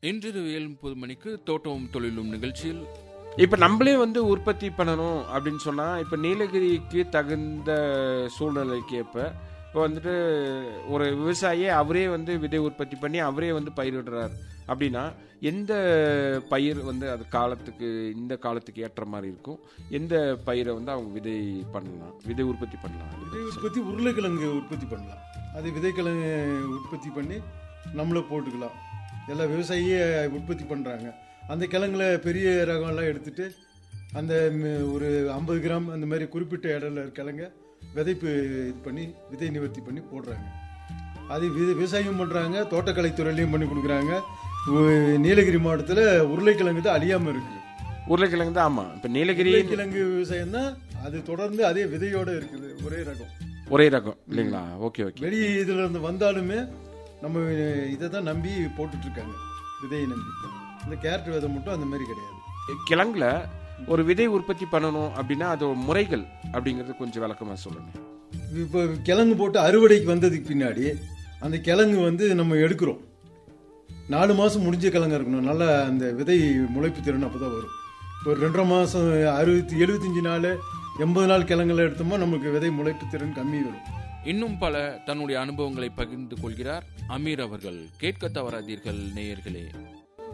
இன்றிரவு ஏழு முப்பது மணிக்கு தோட்டமும் தொழிலும் நிகழ்ச்சியில் இப்போ நம்மளே வந்து உற்பத்தி பண்ணணும் அப்படின்னு சொன்னால் இப்போ நீலகிரிக்கு தகுந்த சூழ்நிலைக்கு ஏற்ப இப்போ வந்துட்டு ஒரு விவசாயி அவரே வந்து விதை உற்பத்தி பண்ணி அவரே வந்து பயிரிடுறார் அப்படின்னா எந்த பயிர் வந்து அது காலத்துக்கு இந்த காலத்துக்கு ஏற்ற மாதிரி இருக்கும் எந்த பயிரை வந்து அவங்க விதை பண்ணலாம் விதை உற்பத்தி பண்ணலாம் விதை உற்பத்தி உருளைக்கிழங்கு உற்பத்தி பண்ணலாம் அது விதைக்கிழங்கு உற்பத்தி பண்ணி நம்மளே போட்டுக்கலாம் எல்லா விவசாயியே உற்பத்தி பண்ணுறாங்க அந்த கிழங்குல பெரிய ரகம்லாம் எடுத்துட்டு அந்த ம், ஒரு ஐம்பது கிராம் அந்த மாதிரி குறிப்பிட்ட இடத்துல இருக்க கிழங்க விதைப்பு இது பண்ணி விதை நிவர்த்தி பண்ணி போடுறாங்க அது வி- விவசாயம் பண்ணுறாங்க தோட்டக்கலைத்துறையிலையும் பண்ணி கொடுக்குறாங்க உ- நீலகிரி மாவட்டத்தில் உருளைக்கிழங்கு தான் அழியாமல் இருக்குது உருளைக்கிழங்கு தான் ஆமாம் இப்போ நீலகிரி உருளைக்கிழங்கு விவசாயம் தான் அது தொடர்ந்து அதே விதையோட இருக்குது ஒரே ரகம் ஒரே ரகம் இல்லைங்களா ஓகே ஓகே வெளி இதுல இருந்து வந்தாலுமே நம்ம இதை தான் நம்பி போட்டுட்டு இருக்காங்க விதையை நம்பி இந்த கேரட் விதை மட்டும் அந்த மாதிரி கிடையாது கிழங்குல ஒரு விதை உற்பத்தி பண்ணணும் அப்படின்னா அது முறைகள் அப்படிங்கறது கொஞ்சம் விளக்கமா சொல்லுங்க இப்போ கிழங்கு போட்டு அறுவடைக்கு வந்ததுக்கு பின்னாடி அந்த கிழங்கு வந்து நம்ம எடுக்கிறோம் நாலு மாதம் முடிஞ்ச கிழங்கா இருக்கணும் நல்லா அந்த விதை முளைப்பு திறன் அப்போ தான் வரும் ஒரு ரெண்டரை மாதம் அறுபத்தி எழுபத்தஞ்சு நாள் எண்பது நாள் கிழங்குல எடுத்தோம்னா நமக்கு விதை முளைப்பு திறன் கம்மி வரும் இன்னும் பல தன்னுடைய அனுபவங்களை பகிர்ந்து கொள்கிறார் அமீர் அவர்கள் கேட்க தவறாதீர்கள் நேயர்களே